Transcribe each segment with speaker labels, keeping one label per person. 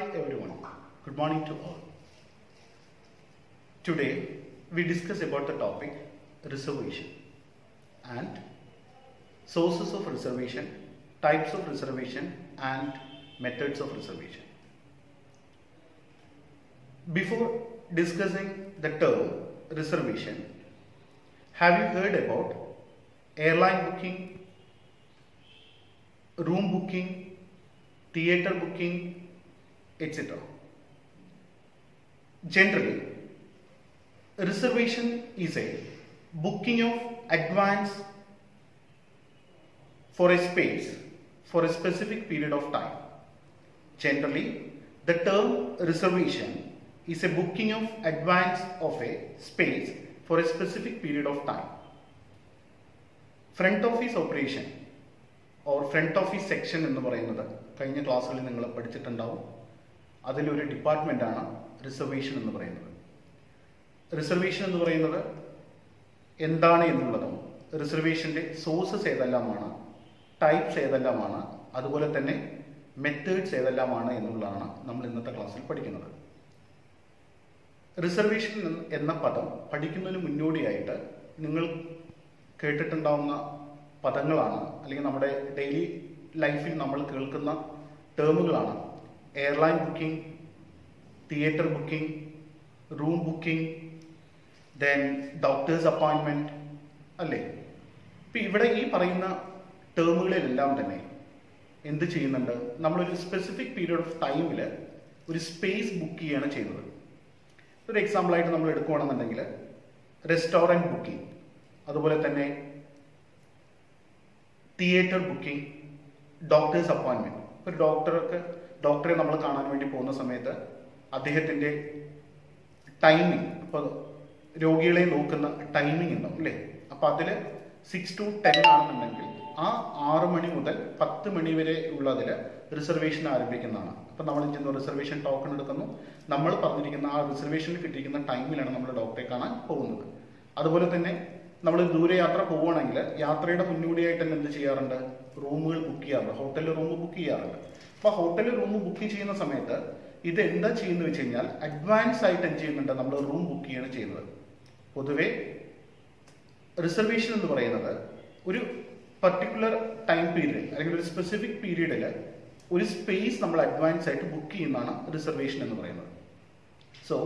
Speaker 1: everyone. Good morning to all. Today we discuss about the topic reservation and sources of reservation, types of reservation and methods of reservation. Before discussing the term reservation, have you heard about airline booking, room booking, theater booking, etc. Generally, reservation is a booking of advance for a space for a specific period of time. Generally, the term reservation is a booking of advance of a space for a specific period of time. Front office operation or front office section എന്ന് പറയുന്നത് കഴിഞ്ഞ ക്ലാസ്സുകളിൽ നിങ്ങൾ പഠിച്ചിട്ടുണ്ടാവും അതിലൊരു ഡിപ്പാർട്ട്മെൻ്റാണ് reservation എന്ന് പറയുന്നത് reservation എന്ന് പറയുന്നത് എന്താണ് എന്നുള്ളതും റിസർവേഷൻ്റെ സോഴ്സസ് ഏതെല്ലാമാണ് ടൈപ്സ് ഏതെല്ലാമാണ് അതുപോലെ തന്നെ മെത്തേഡ്സ് ഏതെല്ലാമാണ് എന്നുള്ളതാണ് നമ്മൾ ഇന്നത്തെ ക്ലാസ്സിൽ പഠിക്കുന്നത് റിസർവേഷൻ എന്ന പദം പഠിക്കുന്നതിന് മുന്നോടിയായിട്ട് നിങ്ങൾ കേട്ടിട്ടുണ്ടാവുന്ന പദങ്ങളാണ് അല്ലെങ്കിൽ നമ്മുടെ ഡെയിലി ലൈഫിൽ നമ്മൾ കേൾക്കുന്ന ടേമുകളാണ് airline booking theatre booking room booking then doctor's appointment അല്ലേ ഇപ്പം ഇവിടെ ഈ പറയുന്ന ടേമുകളിലെല്ലാം തന്നെ എന്ത് ചെയ്യുന്നുണ്ട് നമ്മളൊരു സ്പെസിഫിക് പീരീഡ് ഓഫ് ടൈമിൽ ഒരു സ്പേസ് ബുക്ക് ചെയ്യുകയാണ് ചെയ്യുന്നത് ഒരു എക്സാമ്പിളായിട്ട് നമ്മൾ എടുക്കുകയാണെന്നുണ്ടെങ്കിൽ റെസ്റ്റോറൻറ്റ് ബുക്കിംഗ് അതുപോലെ തന്നെ തിയേറ്റർ ബുക്കിംഗ് ഡോക്ടേഴ്സ് അപ്പോയിൻമെൻറ്റ് ഒരു ഡോക്ടർക്ക് ഡോക്ടറെ നമ്മൾ കാണാൻ വേണ്ടി പോകുന്ന സമയത്ത് അദ്ദേഹത്തിൻ്റെ ടൈമിംഗ് ഇപ്പോൾ രോഗികളെ നോക്കുന്ന ടൈമിംഗ് ഉണ്ടാവും അല്ലേ അപ്പോൾ അതിൽ സിക്സ് ടു ടെൻ ആണെന്നുണ്ടെങ്കിൽ ആ ആറ് മണി മുതൽ പത്ത് മണി വരെ ഉള്ളതിൽ റിസർവേഷൻ ആരംഭിക്കുന്നതാണ് അപ്പം നമ്മൾ ചെയ്യുന്ന റിസർവേഷൻ ടോക്കൺ എടുക്കുന്നു നമ്മൾ പറഞ്ഞിരിക്കുന്ന ആ റിസർവേഷനിൽ കിട്ടിയിരിക്കുന്ന ടൈമിലാണ് നമ്മൾ ഡോക്ടറെ കാണാൻ പോകുന്നത് അതുപോലെ തന്നെ നമ്മൾ ദൂരയാത്ര പോവുകയാണെങ്കിൽ യാത്രയുടെ മുന്നോടിയായിട്ട് തന്നെ എന്ത് ചെയ്യാറുണ്ട് റൂമുകൾ ബുക്ക് ചെയ്യാറുണ്ട് ഹോട്ടലിൽ റൂം ബുക്ക് ചെയ്യാറുണ്ട് അപ്പോൾ ഹോട്ടലിൽ റൂം ബുക്ക് ചെയ്യുന്ന സമയത്ത് ഇത് എന്താ ചെയ്യുന്നത് വെച്ച് കഴിഞ്ഞാൽ അഡ്വാൻസ് ആയിട്ട് എന്ത് ചെയ്യുന്നുണ്ട് നമ്മൾ റൂം ബുക്ക് ചെയ്യാണ് ചെയ്യുന്നത് പൊതുവേ റിസർവേഷൻ എന്ന് പറയുന്നത് ഒരു പർട്ടിക്കുലർ ടൈം പീരീഡ് അല്ലെങ്കിൽ ഒരു സ്പെസിഫിക് പീരീഡിൽ ഒരു സ്പേസ് നമ്മൾ അഡ്വാൻസ് ആയിട്ട് ബുക്ക് ചെയ്യുന്നതാണ് റിസർവേഷൻ എന്ന് പറയുന്നത് സോ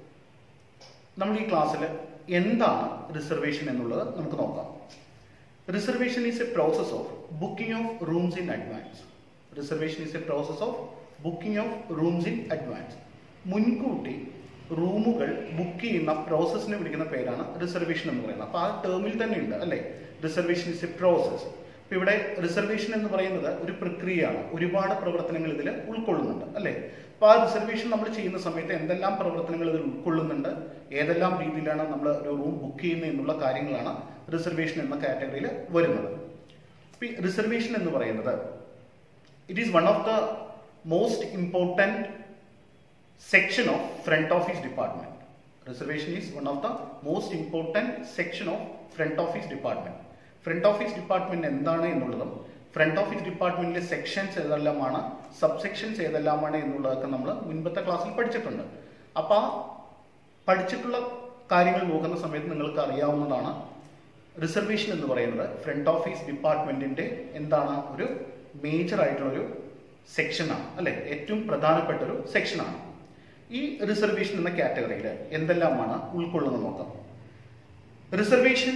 Speaker 1: നമ്മൾ ഈ ക്ലാസ്സിൽ എന്താണ് റിസർവേഷൻ എന്നുള്ളത് നമുക്ക് നോക്കാം reservation is a process of booking of rooms in advance reservation is a process of booking of rooms in advance മുൻകൂട്ടി റൂമുകൾ ബുക്ക് ചെയ്യുന്ന പ്രോസസ്സിനെ വിളിക്കുന്ന പേരാണ് റിസർവേഷൻ എന്ന് പറയുന്നത് അപ്പോൾ ആ ടേമിൽ തന്നെ ഉണ്ട് അല്ലേ റിസർവേഷൻ ഇസ് എ പ്രോസസ് ഇപ്പൊ ഇവിടെ റിസർവേഷൻ എന്ന് പറയുന്നത് ഒരു പ്രക്രിയയാണ് ഒരുപാട് പ്രവർത്തനങ്ങൾ ഇതിൽ ഉൾക്കൊള്ളുന്നുണ്ട് അല്ലേ അപ്പൊ ആ റിസർവേഷൻ നമ്മൾ ചെയ്യുന്ന സമയത്ത് എന്തെല്ലാം പ്രവർത്തനങ്ങൾ ഇതിൽ ഉൾക്കൊള്ളുന്നുണ്ട് ഏതെല്ലാം രീതിയിലാണ് നമ്മൾ ഒരു റൂം ബുക്ക് ചെയ്യുന്നത് എന്നുള്ള കാര്യങ്ങളാണ് റിസർവേഷൻ എന്ന കാറ്റഗറിയിൽ വരുന്നത് ഇപ്പൊ റിസർവേഷൻ എന്ന് പറയുന്നത് it is one of the most important section of front office department. Reservation is one of the most important section of front office department. Front office department എന്താണ് എന്നുള്ളതും ഫ്രണ്ട് ഓഫീസ് ഡിപ്പാർട്ട്മെന്റിലെ sections ഏതെല്ലാമാണ് sub sections ഏതെല്ലാമാണ് എന്നുള്ളതൊക്കെ നമ്മൾ മുൻപത്തെ ക്ലാസ്സിൽ പഠിച്ചിട്ടുണ്ട് അപ്പോൾ ആ പഠിച്ചിട്ടുള്ള കാര്യങ്ങൾ നോക്കുന്ന സമയത്ത് നിങ്ങൾക്ക് അറിയാവുന്നതാണ് റിസർവേഷൻ എന്ന് പറയുന്നത് ഫ്രണ്ട് ഓഫീസ് ഡിപ്പാർട്ട്മെന്റിന്റെ എന്താണ് ഒരു മേജർ ആയിട്ടുള്ള ഒരു സെക്ഷനാണ് അല്ലെ ഏറ്റവും പ്രധാനപ്പെട്ട ഒരു സെക്ഷനാണ് ഈ റിസർവേഷൻ എന്ന കാറ്റഗറിയിൽ എന്തെല്ലാമാണ് ഉൾക്കൊള്ളുന്നത് നോക്കാം റിസർവേഷൻ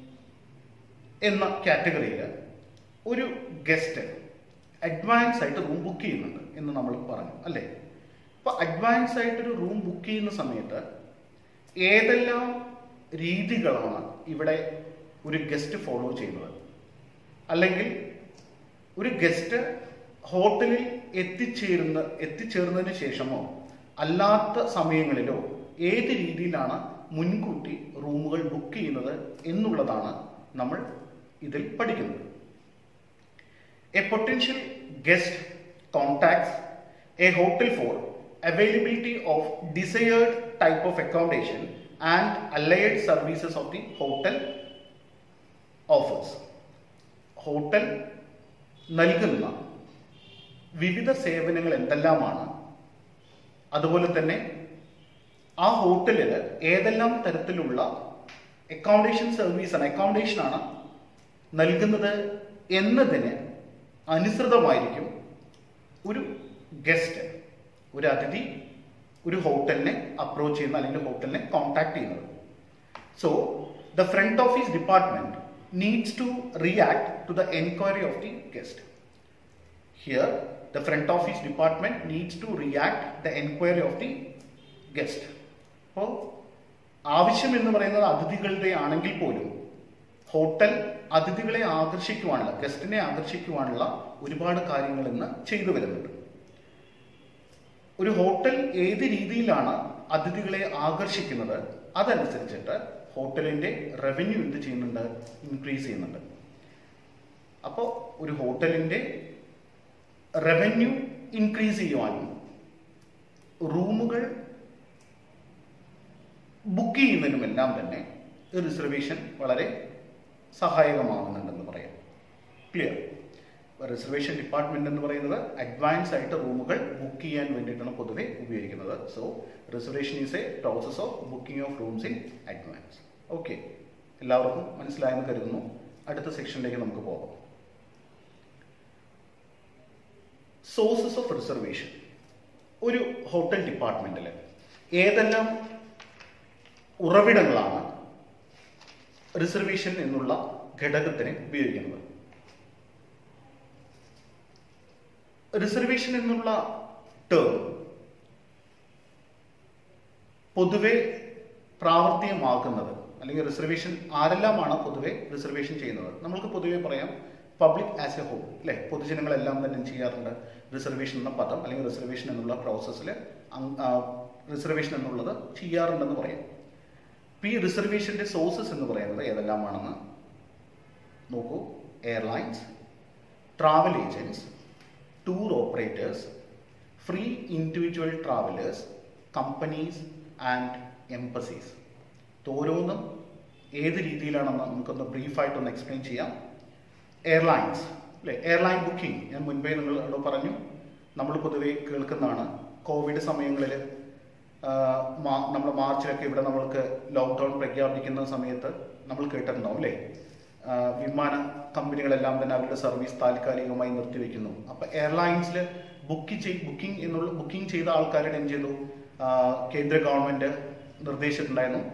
Speaker 1: എന്ന കാറ്റഗറിയിൽ ഒരു ഗസ്റ്റ് അഡ്വാൻസ് ആയിട്ട് റൂം ബുക്ക് ചെയ്യുന്നുണ്ട് എന്ന് നമ്മൾ പറഞ്ഞു അല്ലേ അപ്പൊ അഡ്വാൻസ് ആയിട്ടൊരു റൂം ബുക്ക് ചെയ്യുന്ന സമയത്ത് ഏതെല്ലാം രീതികളാണ് ഇവിടെ ഒരു ഗസ്റ്റ് ഫോളോ ചെയ്യുന്നത് അല്ലെങ്കിൽ ഒരു ഗസ്റ്റ് ഹോട്ടലിൽ എത്തിച്ചേരുന്ന എത്തിച്ചേർന്നതിന് ശേഷമോ അല്ലാത്ത സമയങ്ങളിലോ ഏത് രീതിയിലാണ് മുൻകൂട്ടി റൂമുകൾ ബുക്ക് ചെയ്യുന്നത് എന്നുള്ളതാണ് നമ്മൾ ഇതിൽ പഠിക്കുന്നത് a potential guest contacts a hotel for availability of desired type of accommodation and allied services of the hotel offers hotel നൽകുന്ന വിവിധ സേവനങ്ങൾ എന്തെല്ലാമാണ് അതുപോലെ തന്നെ ആ ഹോട്ടലിൽ ഏതെല്ലാം തരത്തിലുള്ള അക്കോമഡേഷൻ സർവീസാണ് അക്കോമഡേഷനാണ് നൽകുന്നത് എന്നതിന് അനുസൃതമായിരിക്കും ഒരു ഗസ്റ്റ് ഒരു അതിഥി ഒരു ഹോട്ടലിനെ അപ്രോച്ച് ചെയ്യുന്ന അല്ലെങ്കിൽ ഹോട്ടലിനെ കോൺടാക്ട് ചെയ്യുന്നത് so the front office department needs to react to the enquiry of the guest here the front office department needs to react the enquiry of the guest അപ്പോൾ ആവശ്യം എന്ന് പറയുന്നത് അതിഥികളുടെ ആണെങ്കിൽ പോലും ഹോട്ടൽ അതിഥികളെ ആകർഷിക്കുവാനുള്ള ഗസ്റ്റിനെ ആകർഷിക്കുവാനുള്ള ഒരുപാട് കാര്യങ്ങൾ ഇന്ന് ചെയ്തു വരുന്നുണ്ട് ഒരു ഹോട്ടൽ ഏത് രീതിയിലാണ് അതിഥികളെ ആകർഷിക്കുന്നത് അതനുസരിച്ചിട്ട് ഹോട്ടലിന്റെ റവന്യൂ എന്ത് ചെയ്യുന്നുണ്ട് ഇൻക്രീസ് ചെയ്യുന്നുണ്ട് അപ്പോൾ ഒരു ഹോട്ടലിന്റെ റവന്യൂ ഇൻക്രീസ് ചെയ്യുവാനും റൂമുകൾ ബുക്ക് ചെയ്യുന്നതിനുമെല്ലാം തന്നെ റിസർവേഷൻ വളരെ സഹായകമാകുന്നുണ്ടെന്ന് പറയാം ക്ലിയർ റിസർവേഷൻ ഡിപ്പാർട്ട്മെന്റ് എന്ന് പറയുന്നത് അഡ്വാൻസ് ആയിട്ട് റൂമുകൾ ബുക്ക് ചെയ്യാൻ വേണ്ടിയിട്ടാണ് പൊതുവെ ഉപയോഗിക്കുന്നത് so reservation is a process of booking of rooms in advance okay എല്ലാവർക്കും മനസ്സിലായെന്ന് കരുതുന്നു അടുത്ത സെക്ഷനിലേക്ക് നമുക്ക് പോകാം സോഴ്സസ് ഓഫ് റിസർവേഷൻ ഒരു ഹോട്ടൽ ഡിപ്പാർട്ട്മെന്റിൽ ഏതെല്ലാം ഉറവിടങ്ങളാണ് റിസർവേഷൻ എന്നുള്ള ഘടകത്തിന് ഉപയോഗിക്കുന്നത് റിസർവേഷൻ എന്നുള്ള ടേം പൊതുവെ പ്രാവർത്തികമാക്കുന്നത് അല്ലെങ്കിൽ റിസർവേഷൻ ആരെല്ലാമാണ് പൊതുവെ റിസർവേഷൻ ചെയ്യുന്നത് നമ്മൾക്ക് പൊതുവെ പറയാം പബ്ലിക് ആസ് എ ഹോൾ അല്ലെ പൊതുജനങ്ങളെല്ലാം തന്നെ ചെയ്യാറുണ്ട് റിസർവേഷൻ എന്ന പദം അല്ലെങ്കിൽ റിസർവേഷൻ എന്നുള്ള പ്രോസസ്സിൽ റിസർവേഷൻ എന്നുള്ളത് ചെയ്യാറുണ്ടെന്ന് പറയാം ഇപ്പം ഈ റിസർവേഷന്റെ സോഴ്സസ് എന്ന് പറയുന്നത് ഏതെല്ലാമാണെന്ന് നോക്കൂ airlines travel agents tour operators free individual travellers companies and embassies ഓരോന്നും ഏത് രീതിയിലാണെന്ന് നമുക്കൊന്ന് ബ്രീഫായിട്ടൊന്ന് എക്സ്പ്ലെയിൻ ചെയ്യാം എയർലൈൻസ് അല്ലെ എയർലൈൻ ബുക്കിംഗ് ഞാൻ മുൻപേ നിങ്ങളോട് പറഞ്ഞു നമ്മൾ പൊതുവെ കേൾക്കുന്നതാണ് കോവിഡ് സമയങ്ങളിൽ നമ്മൾ മാർച്ചിലൊക്കെ ഇവിടെ നമ്മൾക്ക് ലോക്ക്ഡൗൺ പ്രഖ്യാപിക്കുന്ന സമയത്ത് നമ്മൾ കേട്ടിട്ടുണ്ടാവും അല്ലേ ആ, വിമാന കമ്പനികളെല്ലാം തന്നെ അവരുടെ സർവീസ് താൽക്കാലികമായി നിർത്തിവെക്കുന്നു അപ്പൊ എയർലൈൻസിൽ ബുക്ക് ചെയ് ബുക്കിംഗ് എന്നുള്ള ബുക്കിംഗ് ചെയ്ത ആൾക്കാരുടെ എന്ത് ചെയ്തു ആ, കേന്ദ്ര ഗവൺമെന്റ് നിർദ്ദേശിച്ചിട്ടുണ്ടായിരുന്നു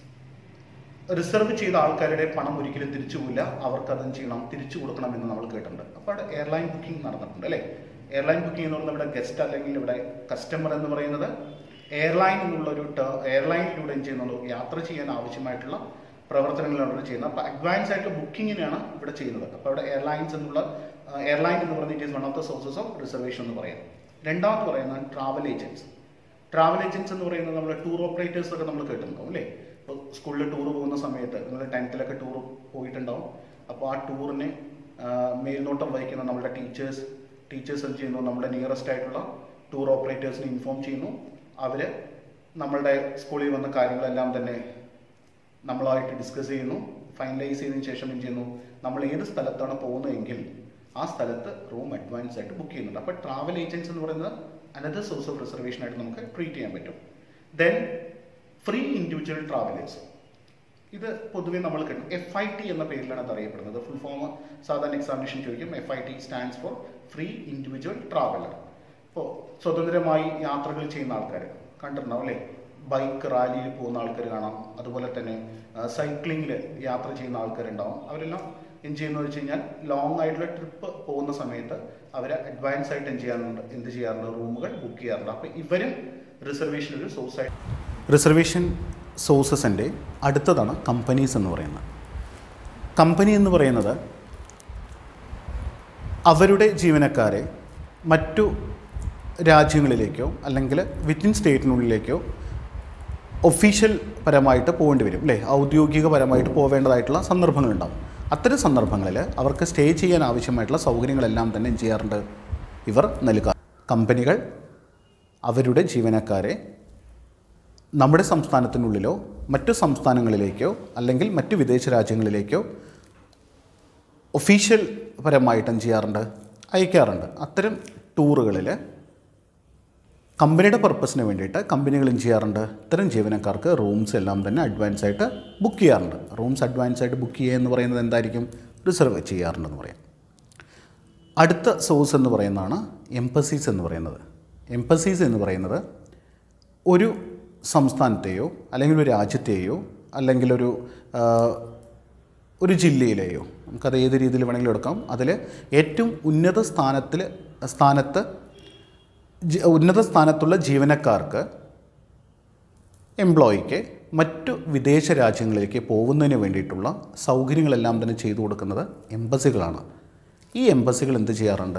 Speaker 1: റിസർവ് ചെയ്ത ആൾക്കാരുടെ പണം ഒരിക്കലും തിരിച്ചു പോയില്ല അവർക്ക് അത് എന്ത് ചെയ്യണം തിരിച്ചു കൊടുക്കണമെന്ന് നമ്മൾ കേട്ടിട്ടുണ്ട് അപ്പോൾ അവിടെ എയർലൈൻ ബുക്കിംഗ് നടന്നിട്ടുണ്ട് അല്ലേ എയർലൈൻ ബുക്കിംഗ് എന്ന് പറയുന്നത് ഇവിടെ ഗസ്റ്റ് അല്ലെങ്കിൽ ഇവിടെ കസ്റ്റമർ എന്ന് പറയുന്നത് എയർലൈൻ എന്നുള്ള ഒരു എയർലൈനിലൂടെ എന്ത് ചെയ്യുന്നുള്ളൂ യാത്ര ചെയ്യാൻ ആവശ്യമായിട്ടുള്ള പ്രവർത്തനങ്ങളാണ് ഇവിടെ ചെയ്യുന്നത് അപ്പോൾ അഡ്വാൻസ് ആയിട്ട് ബുക്കിങ്ങിനാണ് ഇവിടെ ചെയ്യുന്നത് അപ്പോൾ ഇവിടെ എയർലൈൻസ് എന്നുള്ള എയർലൈൻ എന്ന് പറയുന്നത് it is one of the sources of reservation എന്ന് പറയാം രണ്ടാമത് പറയുന്നത് ട്രാവൽ ഏജൻറ്റ്സ് ട്രാവൽ ഏജൻറ്റ്സ് എന്ന് പറയുന്നത് നമ്മുടെ ടൂർ ഓപ്പറേറ്റേഴ്സ് ഒക്കെ നമ്മൾ കേട്ടിട്ടുണ്ടാവും അല്ലേ ഇപ്പോൾ സ്കൂളിൽ ടൂർ പോകുന്ന സമയത്ത് നിങ്ങൾ ടെൻത്തിലൊക്കെ ടൂർ പോയിട്ടുണ്ടാവും അപ്പോൾ ആ ടൂറിന് മേൽനോട്ടം വഹിക്കുന്ന നമ്മുടെ ടീച്ചേഴ്സ് ടീച്ചേഴ്സ് എന്ത് ചെയ്യുന്നു നമ്മുടെ നിയറസ്റ്റ് ആയിട്ടുള്ള ടൂർ ഓപ്പറേറ്റേഴ്സിനെ ഇൻഫോം ചെയ്യുന്നു അവർ നമ്മളുടെ സ്കൂളിൽ വന്ന കാര്യങ്ങളെല്ലാം തന്നെ നമ്മളായിട്ട് ഡിസ്കസ് ചെയ്യുന്നു ഫൈനലൈസ് ചെയ്തതിനു ശേഷം എന്ത് ചെയ്യുന്നു നമ്മൾ ഏത് സ്ഥലത്താണ് പോകുന്നതെങ്കിൽ ആ സ്ഥലത്ത് റൂം അഡ്വാൻസ് ആയിട്ട് ബുക്ക് ചെയ്യുന്നുണ്ട് അപ്പോൾ ട്രാവൽ ഏജൻസ് എന്ന് പറയുന്നത് അനദർ സോഴ്സ് ഓഫ് റിസർവേഷൻ ആയിട്ട് നമുക്ക് ട്രീറ്റ് ചെയ്യാൻ പറ്റും ദെൻ ഫ്രീ ഇൻഡിവിജ്വൽ ട്രാവലേഴ്സ് ഇത് പൊതുവെ നമ്മൾ കിട്ടും എഫ് ഐ ടി എന്ന പേരിലാണ് അത് അറിയപ്പെടുന്നത് ഫുൾ ഫോം സാധാരണ എക്സാമിനേഷൻ ചോദിക്കും F I T stands for free individual traveller ഇപ്പോൾ സ്വതന്ത്രമായി യാത്രകൾ ചെയ്യുന്ന ആൾക്കാർ കണ്ടിട്ടുണ്ടാവും അല്ലേ ബൈക്ക് റാലിയിൽ പോകുന്ന ആൾക്കാർ കാണാം അതുപോലെ തന്നെ സൈക്ലിങ്ങിൽ യാത്ര ചെയ്യുന്ന ആൾക്കാരുണ്ടാവും അവരെല്ലാം എന്ത് ചെയ്യുന്നത് വെച്ച് കഴിഞ്ഞാൽ ലോങ് ആയിട്ടുള്ള ട്രിപ്പ് പോകുന്ന സമയത്ത് അവർ അഡ്വാൻസ് ആയിട്ട് എന്ത് ചെയ്യാറുണ്ട് എന്ത് ചെയ്യാറുണ്ട് റൂമുകൾ ബുക്ക് ചെയ്യാറുണ്ട് അപ്പോൾ ഇവരും റിസർവേഷൻ ഒരു സോഴ്സ് ആയിട്ട് റിസർവേഷൻ സോഴ്സസിൻ്റെ അടുത്തതാണ് കമ്പനീസ് എന്ന് പറയുന്നത് കമ്പനി എന്ന് പറയുന്നത് അവരുടെ ജീവനക്കാരെ മറ്റു രാജ്യങ്ങളിലേക്കോ അല്ലെങ്കിൽ വിത്തിൻ സ്റ്റേറ്റിനുള്ളിലേക്കോ ഒഫീഷ്യൽ പരമായിട്ട് പോകേണ്ടി വരും അല്ലേ ഔദ്യോഗികപരമായിട്ട് പോവേണ്ടതായിട്ടുള്ള സന്ദർഭങ്ങളുണ്ടാവും അത്തരം സന്ദർഭങ്ങളിൽ അവർക്ക് സ്റ്റേ ചെയ്യാൻ ആവശ്യമായിട്ടുള്ള സൗകര്യങ്ങളെല്ലാം തന്നെ എന്ത് ചെയ്യാറുണ്ട് ഇവർ നൽകുക കമ്പനികൾ അവരുടെ ജീവനക്കാരെ നമ്മുടെ സംസ്ഥാനത്തിനുള്ളിലോ മറ്റു സംസ്ഥാനങ്ങളിലേക്കോ അല്ലെങ്കിൽ മറ്റു വിദേശ രാജ്യങ്ങളിലേക്കോ ഒഫീഷ്യൽ പരമായിട്ട് എന്ത് ചെയ്യാറുണ്ട് അയക്കാറുണ്ട് അത്തരം ടൂറുകളിൽ കമ്പനിയുടെ പർപ്പസിന് വേണ്ടിയിട്ട് കമ്പനികൾ എന്ത് ചെയ്യാറുണ്ട് ഇത്തരം ജീവനക്കാർക്ക് റൂംസ് എല്ലാം തന്നെ അഡ്വാൻസ് ആയിട്ട് ബുക്ക് ചെയ്യാറുണ്ട് റൂംസ് അഡ്വാൻസ് ആയിട്ട് ബുക്ക് ചെയ്യുക എന്ന് പറയുന്നത് എന്തായിരിക്കും റിസർവ് ചെയ്യാറുണ്ടെന്ന് പറയാം അടുത്ത സോഴ്സ് എന്ന് പറയുന്നതാണ് എംപസീസ് എന്ന് പറയുന്നത് എംപസീസ് എന്ന് പറയുന്നത് ഒരു സംസ്ഥാനത്തെയോ അല്ലെങ്കിൽ ഒരു രാജ്യത്തെയോ അല്ലെങ്കിൽ ഒരു ആ, ഒരു ജില്ലയിലെയോ നമുക്കത് ഏത് രീതിയിൽ വേണമെങ്കിലും എടുക്കാം അതിൽ ഏറ്റവും ഉന്നത സ്ഥാനത്തിൽ സ്ഥാനത്ത് ജി- ഉന്നത സ്ഥാനത്തുള്ള ജീവനക്കാർക്ക് എംപ്ലോയിക്ക് മറ്റു വിദേശ രാജ്യങ്ങളിലേക്ക് പോകുന്നതിന് വേണ്ടിയിട്ടുള്ള സൗകര്യങ്ങളെല്ലാം തന്നെ ചെയ്തു കൊടുക്കുന്നത് എംബസികളാണ് ഈ എംബസികൾ എന്ത് ചെയ്യാറുണ്ട്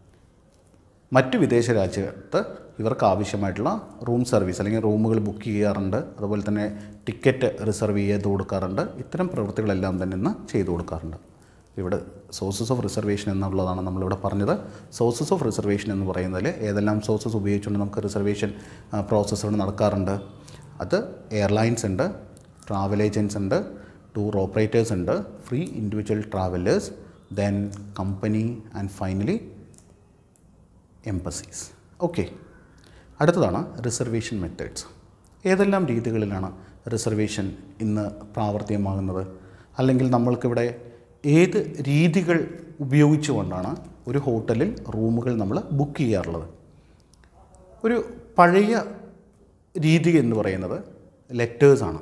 Speaker 1: മറ്റു വിദേശ രാജ്യത്ത് ഇവർക്ക് ആവശ്യമായിട്ടുള്ള റൂം സർവീസ് അല്ലെങ്കിൽ റൂമുകൾ ബുക്ക് ചെയ്യാറുണ്ട് അതുപോലെ തന്നെ ടിക്കറ്റ് റിസർവ് ചെയ്ത് കൊടുക്കാറുണ്ട് ഇത്തരം പ്രവൃത്തികളെല്ലാം തന്നെ ഇന്ന് ചെയ്തു കൊടുക്കാറുണ്ട് ഇവിടെ സോഴ്സസ് ഓഫ് റിസർവേഷൻ എന്നുള്ളതാണ് നമ്മളിവിടെ പറഞ്ഞത് സോഴ്സസ് ഓഫ് റിസർവേഷൻ എന്ന് പറയുന്നതിൽ ഏതെല്ലാം സോഴ്സസ് ഉപയോഗിച്ചുകൊണ്ട് നമുക്ക് റിസർവേഷൻ പ്രോസസ്സുകൾ നടക്കാറുണ്ട് അത് എയർലൈൻസ് ഉണ്ട് ട്രാവൽ ഏജൻസ് ഉണ്ട് ടൂർ ഓപ്പറേറ്റേഴ്സ് ഉണ്ട് free individual travellers then company and finally embassies okay അടുത്തതാണ് റിസർവേഷൻ മെത്തേഡ്സ് ഏതെല്ലാം രീതികളിലാണ് റിസർവേഷൻ ഇന്ന് പ്രാവർത്തികമാകുന്നത് അല്ലെങ്കിൽ നമ്മൾക്കിവിടെ ഏത് രീതികൾ ഉപയോഗിച്ചുകൊണ്ടാണ് ഒരു ഹോട്ടലിൽ റൂമുകൾ നമ്മൾ ബുക്ക് ചെയ്യാറുള്ളത് ഒരു പഴയ രീതി എന്ന് പറയുന്നത് ലെറ്റേഴ്സാണ്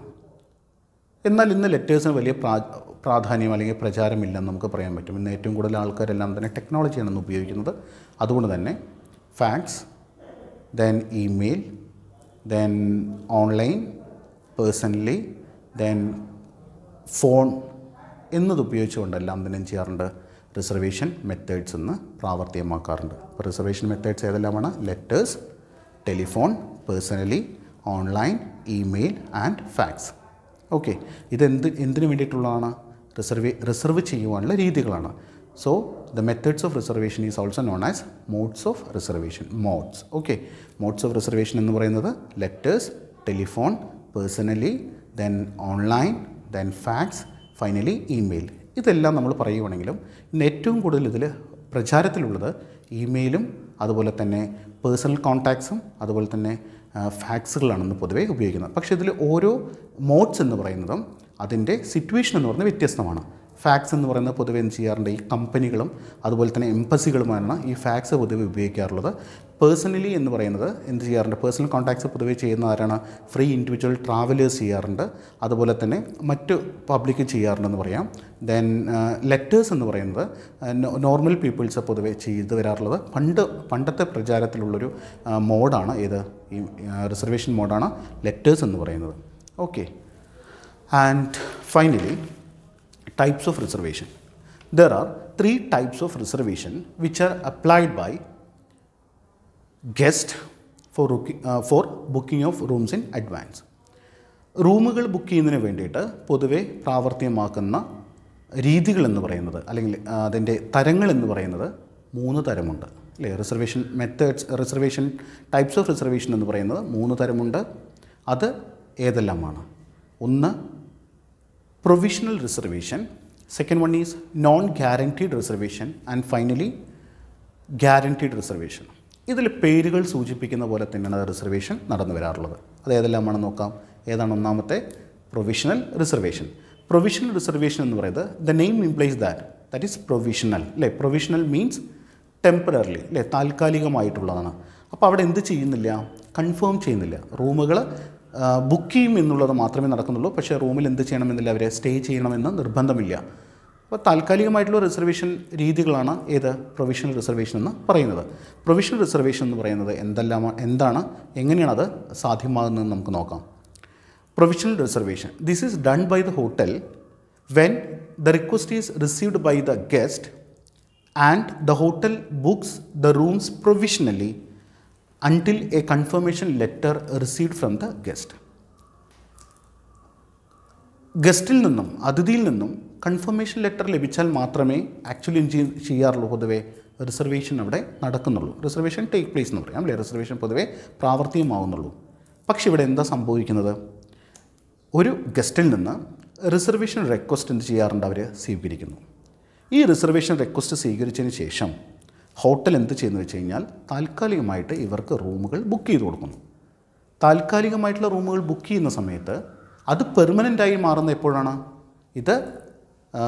Speaker 1: എന്നാൽ ഇന്ന് ലെറ്റേഴ്സിന് വലിയ പ്രാ പ്രാധാന്യം അല്ലെങ്കിൽ പ്രചാരമില്ലെന്ന് നമുക്ക് പറയാൻ പറ്റും ഇന്ന് ഏറ്റവും കൂടുതൽ ആൾക്കാരെല്ലാം തന്നെ ടെക്നോളജിയാണ് ഇന്ന് ഉപയോഗിക്കുന്നത് അതുകൊണ്ട് തന്നെ fax then email then online personally then phone എന്നത് ഉപയോഗിച്ചുകൊണ്ടെല്ലാം തന്നെ എന്ത് ചെയ്യാറുണ്ട് റിസർവേഷൻ മെത്തേഡ്സ് എന്ന് പ്രാവർത്തികമാക്കാറുണ്ട് അപ്പോൾ റിസർവേഷൻ മെത്തേഡ്സ് ഏതെല്ലാമാണ് letters telephone personally online email and fax okay ഇതെന്ത് എന്തിനു വേണ്ടിയിട്ടുള്ളതാണ് റിസർവേ റിസർവ് ചെയ്യുവാനുള്ള രീതികളാണ് so the methods of reservation is also known as modes of reservation modes okay modes of reservation എന്ന് പറയുന്നത് letters telephone personally then online then fax finally email ഇതെല്ലാം നമ്മൾ പറയുവാണെങ്കിലും ഇന്ന് ഏറ്റവും കൂടുതൽ ഇതിൽ പ്രചാരത്തിലുള്ളത് ഇമെയിലും അതുപോലെ തന്നെ പേഴ്സണൽ കോൺടാക്ട്സും അതുപോലെ തന്നെ ഫാക്സുകളാണെന്ന് പൊതുവേ ഉപയോഗിക്കുന്നത് പക്ഷേ ഇതിൽ ഓരോ മോഡ്സ് എന്ന് പറയുന്നതും അതിൻ്റെ സിറ്റുവേഷൻ എന്ന് പറയുന്നത് വ്യത്യസ്തമാണ് ഫാക്സ് എന്ന് പറയുന്നത് പൊതുവെ എന്ത് ചെയ്യാറുണ്ട് ഈ കമ്പനികളും അതുപോലെ തന്നെ എംബസികളുമാണ് ഈ ഫാക്സ് പൊതുവെ ഉപയോഗിക്കാറുള്ളത് പേഴ്സണലി എന്ന് പറയുന്നത് എന്ത് ചെയ്യാറുണ്ട് പേഴ്സണൽ കോൺടാക്ട്സ് പൊതുവെ ചെയ്യുന്ന ആരാണ് ഫ്രീ ഇൻഡിവിജ്വൽ ട്രാവലേഴ്സ് ചെയ്യാറുണ്ട് അതുപോലെ തന്നെ മറ്റ് പബ്ലിക് ചെയ്യാറുണ്ടെന്ന് പറയാം ദെൻ ലെറ്റേഴ്സ് എന്ന് പറയുന്നത് നോർമൽ പീപ്പിൾസ് പൊതുവെ ചെയ്തു വരാറുള്ളത് പണ്ട് പണ്ടത്തെ പ്രചാരത്തിലുള്ളൊരു മോഡാണ് ഏത് ഈ റിസർവേഷൻ മോഡാണ് ലെറ്റേഴ്സ് എന്ന് പറയുന്നത് okay and finally types of reservation. There are three types of reservation which are applied by guest for, rookie- uh, for booking of rooms in advance. റൂമുകൾ ബുക്ക് ചെയ്യുന്നതിന് വേണ്ടിയിട്ട് പൊതുവെ പ്രാവർത്തികമാക്കുന്ന രീതികൾ എന്ന് പറയുന്നത് അല്ലെങ്കിൽ ആ, അതിൻ്റെ തരങ്ങൾ എന്ന് പറയുന്നത് മൂന്ന് തരമുണ്ട് അല്ലേ reservation methods reservation types of reservation എന്ന് പറയുന്നത് മൂന്ന് തരമുണ്ട് അത് ഏതെല്ലാമാണ് ഒന്ന് provisional reservation second one is non guaranteed reservation and finally guaranteed reservation ഇതിൽ പേരുകൾ സൂചിപ്പിക്കുന്ന പോലെ തന്നെയാണ് റിസർവേഷൻ നടന്നു വരാറുള്ളത് അത് ഏതെല്ലാമാണെന്ന് നോക്കാം ഏതാണ് ഒന്നാമത്തെ പ്രൊവിഷണൽ റിസർവേഷൻ പ്രൊവിഷണൽ റിസർവേഷൻ എന്ന് പറയുന്നത് the name implies that that is provisional അല്ലേ പ്രൊവിഷണൽ മീൻസ് ടെമ്പററിലി അല്ലേ താൽക്കാലികമായിട്ടുള്ളതാണ് അപ്പോൾ അവിടെ എന്ത് ചെയ്യുന്നില്ല കൺഫേം ചെയ്യുന്നില്ല റൂമുകൾ ബുക്ക് ചെയ്യും എന്നുള്ളത് മാത്രമേ നടക്കുന്നുള്ളൂ പക്ഷേ റൂമിൽ എന്ത് ചെയ്യണമെന്നില്ല അവരെ സ്റ്റേ ചെയ്യണമെന്ന് നിർബന്ധമില്ല അപ്പോൾ താൽക്കാലികമായിട്ടുള്ള റിസർവേഷൻ രീതികളാണ് ഏത് പ്രൊവിഷണൽ റിസർവേഷൻ എന്ന് പറയുന്നത് പ്രൊവിഷണൽ റിസർവേഷൻ എന്ന് പറയുന്നത് എന്തെല്ലാം എന്താണ് എങ്ങനെയാണ് അത് സാധ്യമാകുന്നതെന്ന് നമുക്ക് നോക്കാം provisional reservation this is done by the hotel when the request is received by the guest and the hotel books the rooms provisionally until a confirmation letter received from the guest. ഗസ്റ്റിൽ നിന്നും അതിഥിയിൽ നിന്നും confirmation letter ലഭിച്ചാൽ മാത്രമേ actually എന്ത് ചെയ്യ- ചെയ്യാറുള്ളൂ പൊതുവേ റിസർവേഷൻ അവിടെ നടക്കുന്നുള്ളൂ റിസർവേഷൻ ടേക്ക് പ്ലേസ് എന്ന് പറയാം അല്ലേ റിസർവേഷൻ പൊതുവേ പ്രാവർത്തികമാവുന്നുള്ളൂ പക്ഷെ ഇവിടെ എന്താ സംഭവിക്കുന്നത് ഒരു ഗസ്റ്റിൽ നിന്ന് റിസർവേഷൻ റിക്വസ്റ്റ് എന്ത് ചെയ്യാറുണ്ട് അവർ സ്വീകരിക്കുന്നു ഈ റിസർവേഷൻ റിക്വസ്റ്റ് സ്വീകരിച്ചതിന് ശേഷം ഹോട്ടൽ എന്ത് ചെയ്യുന്നു വെച്ച് കഴിഞ്ഞാൽ താൽക്കാലികമായിട്ട് ഇവർക്ക് റൂമുകൾ ബുക്ക് ചെയ്ത് കൊടുക്കുന്നു താൽക്കാലികമായിട്ടുള്ള റൂമുകൾ ബുക്ക് ചെയ്യുന്ന സമയത്ത് അത് പെർമനൻ്റായി മാറുന്ന എപ്പോഴാണ് ഇത് ആ,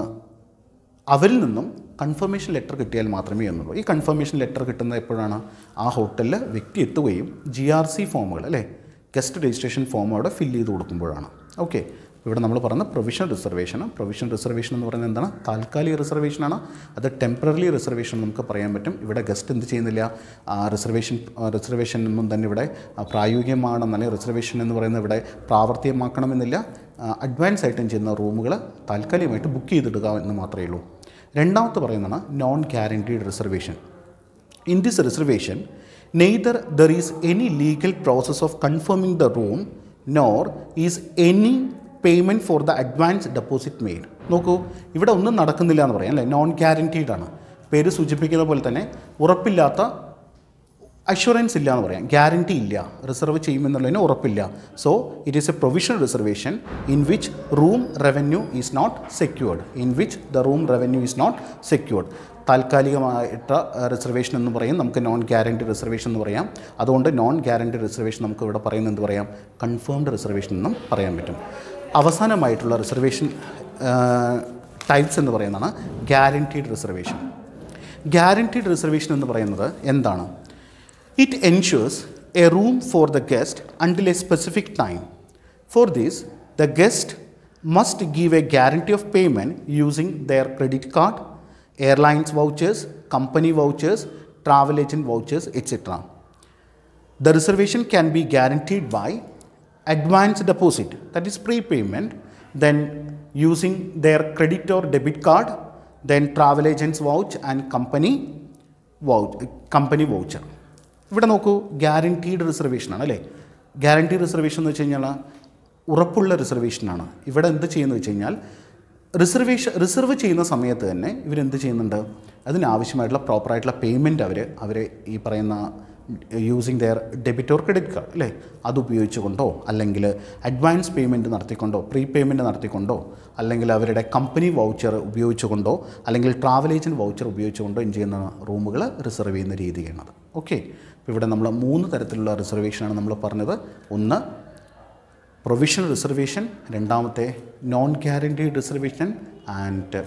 Speaker 1: അവരിൽ നിന്നും കൺഫർമേഷൻ ലെറ്റർ കിട്ടിയാൽ മാത്രമേ എന്നുള്ളൂ ഈ കൺഫർമേഷൻ ലെറ്റർ കിട്ടുന്നത് എപ്പോഴാണ് ആ ഹോട്ടലിൽ വ്യക്തി എത്തുകയും ജി ആർ സി ഫോമുകൾ അല്ലേ ഗസ്റ്റ് രജിസ്ട്രേഷൻ ഫോം അവിടെ ഫില്ല് ചെയ്ത് കൊടുക്കുമ്പോഴാണ് ഓക്കെ ഇവിടെ നമ്മൾ പറഞ്ഞ പ്രൊവിഷണൽ റിസർവേഷൻ പ്രൊവിഷണൽ റിസർവേഷൻ എന്ന് പറയുന്നത് എന്താണ് താൽക്കാലിക റിസർവേഷനാണ് അത് ടെമ്പററി റിസർവേഷൻ നമുക്ക് പറയാൻ പറ്റും ഇവിടെ ഗസ്റ്റ് എന്ത് ചെയ്യുന്നില്ല റിസർവേഷൻ റിസർവേഷൻ ഒന്നും തന്നെ ഇവിടെ ആ, പ്രായോഗികമാണെന്നല്ല റിസർവേഷൻ എന്ന് പറയുന്നത് ഇവിടെ പ്രാവർത്തികമാക്കണമെന്നില്ല അഡ്വാൻസ് ആയിട്ടും ചെയ്യുന്ന റൂമുകൾ താൽക്കാലികമായിട്ട് ബുക്ക് ചെയ്തിടുക എന്ന് മാത്രമേ ഉള്ളൂ രണ്ടാമത്തെ പറയുന്നതാണ് non guaranteed reservation In this reservation, neither there is any legal process of confirming the room nor is any payment for the advance deposit made നോക്കൂ ഇവിടെ ഒന്നും നടക്കുന്നില്ല എന്ന് പറയാം അല്ലേ നോൺ ഗ്യാരൻറ്റീഡ് ആണ് പേര് സൂചിപ്പിക്കുന്ന പോലെ തന്നെ ഉറപ്പില്ലാത്ത അഷുറൻസ് ഇല്ല എന്ന് പറയാം ഗ്യാരണ്ടി ഇല്ല റിസർവ് ചെയ്യുമെന്നുള്ളതിന് ഉറപ്പില്ല so it is a provisional reservation in which room revenue is not secured in which the room revenue is not secured താൽക്കാലികമായിട്ട് റിസർവേഷൻ എന്ന് പറയും നമുക്ക് നോൺ ഗ്യാരണ്ടി റിസർവേഷൻ എന്ന് പറയാം അതുകൊണ്ട് നോൺ ഗ്യാരണ്ടി റിസർവേഷൻ നമുക്ക് ഇവിടെ പറയുന്നത് എന്ത് പറയാം കൺഫേംഡ് റിസർവേഷൻ എന്നും പറയാൻ പറ്റും അവസാനമായിട്ടുള്ള റിസർവേഷൻ ടൈപ്സ് എന്ന് പറയുന്നതാണ് ഗ്യാരണ്ടീഡ് റിസർവേഷൻ ഗ്യാരണ്ടീഡ് റിസർവേഷൻ എന്ന് പറയുന്നത് എന്താണ് it ensures a room for the guest until a specific time for this the guest must give a guarantee of payment using their credit card airlines vouchers company vouchers travel agent vouchers etcetera The reservation can be guaranteed by advance deposit, that is prepayment, then using their credit or debit card, then travel agent's vouch and company vouch, company voucher. ഇവിടെ നോക്കൂ guaranteed റിസർവേഷനാണ് അല്ലേ guaranteed reservation എന്ന് വെച്ച് കഴിഞ്ഞാൽ ഉറപ്പുള്ള റിസർവേഷനാണ് ഇവിടെ എന്ത് ചെയ്യുന്നത് വെച്ച് കഴിഞ്ഞാൽ റിസർവേഷൻ റിസർവ് ചെയ്യുന്ന സമയത്ത് തന്നെ ഇവരെന്ത് ചെയ്യുന്നുണ്ട് അതിനാവശ്യമായിട്ടുള്ള പ്രോപ്പറായിട്ടുള്ള പേയ്മെൻറ്റ് അവർ അവർ ഈ പറയുന്ന using their debit or credit card അല്ലേ അത് ഉപയോഗിച്ചുകൊണ്ടോ അല്ലെങ്കിൽ അഡ്വാൻസ് പേയ്മെൻറ്റ് നടത്തിക്കൊണ്ടോ പ്രീ പേയ്മെൻറ്റ് നടത്തിക്കൊണ്ടോ അല്ലെങ്കിൽ അവരുടെ കമ്പനി വൗച്ചർ ഉപയോഗിച്ചുകൊണ്ടോ അല്ലെങ്കിൽ ട്രാവൽ ഏജൻറ്റ് വൗച്ചർ ഉപയോഗിച്ചുകൊണ്ടോ എന്ത് ചെയ്യുന്ന റൂമുകൾ റിസർവ് ചെയ്യുന്ന രീതിയാണത് ഓക്കെ അപ്പോൾ ഇവിടെ നമ്മൾ മൂന്ന് തരത്തിലുള്ള റിസർവേഷനാണ് നമ്മൾ പറഞ്ഞത് ഒന്ന് പ്രൊവിഷണൽ റിസർവേഷൻ രണ്ടാമത്തെ non guaranteed reservation and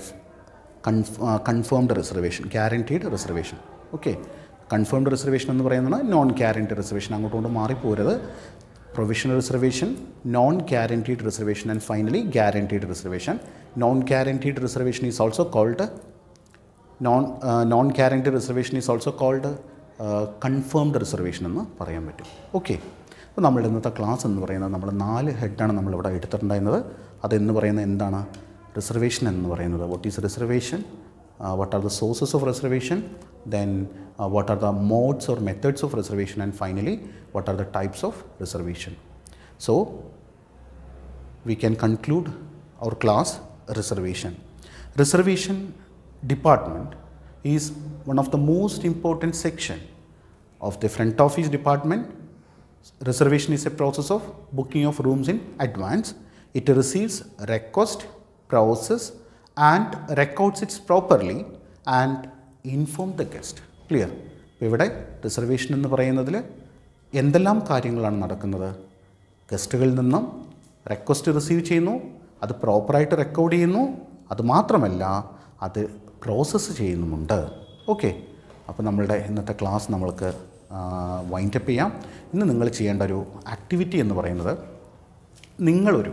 Speaker 1: confirmed reservation guaranteed reservation okay confirmed reservation എന്ന് പറയുന്നത് നോൺ ഗ്യാരണ്ടി റിസർവേഷൻ അങ്ങോട്ടും കൊണ്ട് മാറിപ്പോരുത് provisional reservation non guaranteed reservation and finally guaranteed reservation non guaranteed reservation is also called non non guarantee reservation is also called confirmed reservation എന്ന് പറയാൻ പറ്റും okay അപ്പോൾ നമ്മളുടെ ഇന്നത്തെ ക്ലാസ് എന്ന് പറയുന്നത് നമ്മൾ നാല് ഹെഡാണ് നമ്മളിവിടെ എടുത്തിട്ടുണ്ടായിരുന്നത് അതെന്ന് പറയുന്നത് എന്താണ് റിസർവേഷൻ എന്ന് പറയുന്നത് what is reservation what are the sources of reservation then what are the modes or methods of reservation and finally what are the types of reservation so we can conclude our class reservation. Reservation department is one of the most important section of the front office department. Reservation is a process of booking of rooms in advance. It receives request, process and records it properly and inform the guest. Clear? ഇപ്പോൾ ഇവിടെ reservation എന്ന് പറയുന്നതിൽ എന്തെല്ലാം കാര്യങ്ങളാണ് നടക്കുന്നത് ഗസ്റ്റുകളിൽ നിന്നും request receive ചെയ്യുന്നു അത് പ്രോപ്പറായിട്ട് റെക്കോർഡ് ചെയ്യുന്നു അത് മാത്രമല്ല അത് പ്രോസസ്സ് ചെയ്യുന്നുമുണ്ട് ഓക്കെ അപ്പോൾ നമ്മളുടെ ഇന്നത്തെ ക്ലാസ് നമ്മൾക്ക് വൈൻഡപ്പ് ചെയ്യാം ഇന്ന് നിങ്ങൾ ചെയ്യേണ്ട ഒരു ആക്ടിവിറ്റി എന്ന് പറയുന്നത് നിങ്ങളൊരു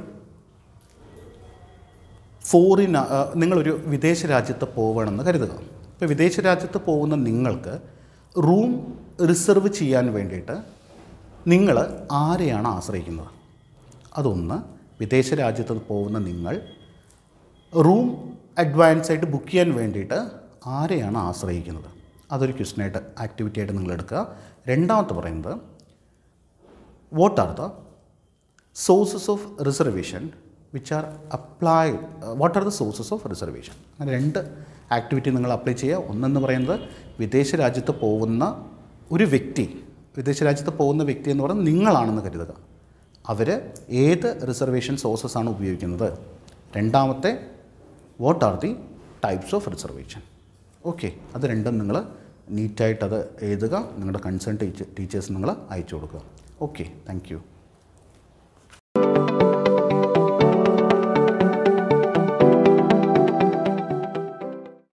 Speaker 1: ഫോറിൻ നിങ്ങളൊരു വിദേശ രാജ്യത്ത് പോവുകയാണെന്ന് കരുതുക ഇപ്പോൾ വിദേശ രാജ്യത്ത് പോകുന്ന നിങ്ങൾക്ക് റൂം റിസർവ് ചെയ്യാൻ വേണ്ടിയിട്ട് നിങ്ങൾ ആരെയാണ് ആശ്രയിക്കുന്നത് അതൊന്ന് വിദേശ രാജ്യത്ത് പോകുന്ന നിങ്ങൾ റൂം അഡ്വാൻസ് ആയിട്ട് ബുക്ക് ചെയ്യാൻ വേണ്ടിയിട്ട് ആരെയാണ് ആശ്രയിക്കുന്നത് അതൊരു ക്വസ്റ്റനായിട്ട് ആക്ടിവിറ്റി ആയിട്ട് നിങ്ങൾ എടുക്കുക രണ്ടാമത്തെ പറയുന്നത് what are the sources of reservation which are apply what are the sources of reservation അങ്ങനെ രണ്ട് ആക്ടിവിറ്റി നിങ്ങൾ അപ്ലൈ ചെയ്യുക ഒന്നെന്ന് പറയുന്നത് വിദേശ രാജ്യത്ത് പോകുന്ന ഒരു വ്യക്തി വിദേശ രാജ്യത്ത് പോകുന്ന വ്യക്തി എന്ന് പറയുന്നത് നിങ്ങളാണെന്ന് കരുതുക അവർ ഏത് റിസർവേഷൻ സോഴ്സസ് ആണ് ഉപയോഗിക്കുന്നത് രണ്ടാമത്തെ what are the types of reservation okay അത് രണ്ടും നിങ്ങൾ
Speaker 2: നീറ്റായിട്ടത് എഴുതുക നിങ്ങളുടെ കൺസേൺ ടീച്ചേഴ്സ് നിങ്ങൾ അയച്ചു കൊടുക്കുക ഓക്കെ താങ്ക് യു